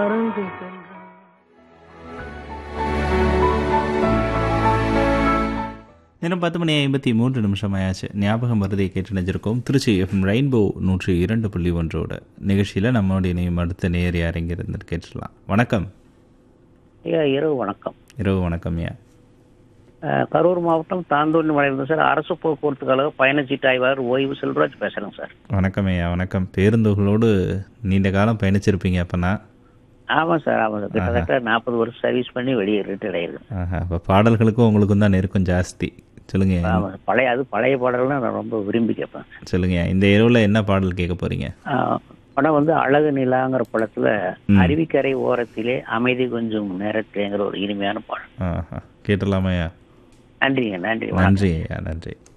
பறந்து சென்றான் தினம் பத்து மணி ஐம்பத்தி மூன்று நிமிஷம் ஆயாச்சு ஞாபகம் வருதை கேட்டு நினைஞ்சிருக்கோம் திருச்சி எஃப்எம் ரெயின்போ நூற்றி இரண்டு புள்ளி ஒன்றோட நிகழ்ச்சியில் நம்மளுடைய இணையம் அடுத்த நேர் யார் எங்கே இருந்து கேட்டுடலாம் வணக்கம் ஐயா இரவு வணக்கம் இரவு வணக்கம் ஐயா அஹ், கரூர் மாவட்டம் தாந்தோணி மலையிலிருந்து சார் அரசு போக்குவரத்து கழக பயணச்சீட்டு ஆய்வாளர் ஓய்வு செல்வராஜ் பேசுறேங்க சார் வணக்கம் ஐயா வணக்கம் பேருந்துகளோடு நீண்ட காலம் பயணிச்சிருப்பீங்க அப்போனா ஆமாம் சார் ஆமாம் சார் கிட்டத்தட்ட நாற்பது வருஷம் சர்வீஸ் பண்ணி வெளியே ரிட்டையர்ட் ஆயிருக்கேன் ஆஹா அப்போ பாடல்களுக்கும் உங்களுக்கும் தான் நெருக்கம் ஜாஸ்தி சொல்லுங்க ஐயா. ஆமாம் பழைய அது பழைய பாடல்கள் நான் ரொம்ப விரும்பி கேட்பேன் சொல்லுங்க ஐயா. இந்த இரவில் என்ன பாடல் கேட்க போறீங்க அஹ், படம் வந்து அழகு நிலாங்கிற படத்துல அருவிக்கரை ஓரத்திலே அமைதி கொஞ்சம் நேரத்திலேங்கிற ஒரு இனிமையான பாடல் ஆஹா கேட்டலாமா ஐயா நன்றிங்க நன்றி வணக்கம். நன்றி ஐயா நன்றி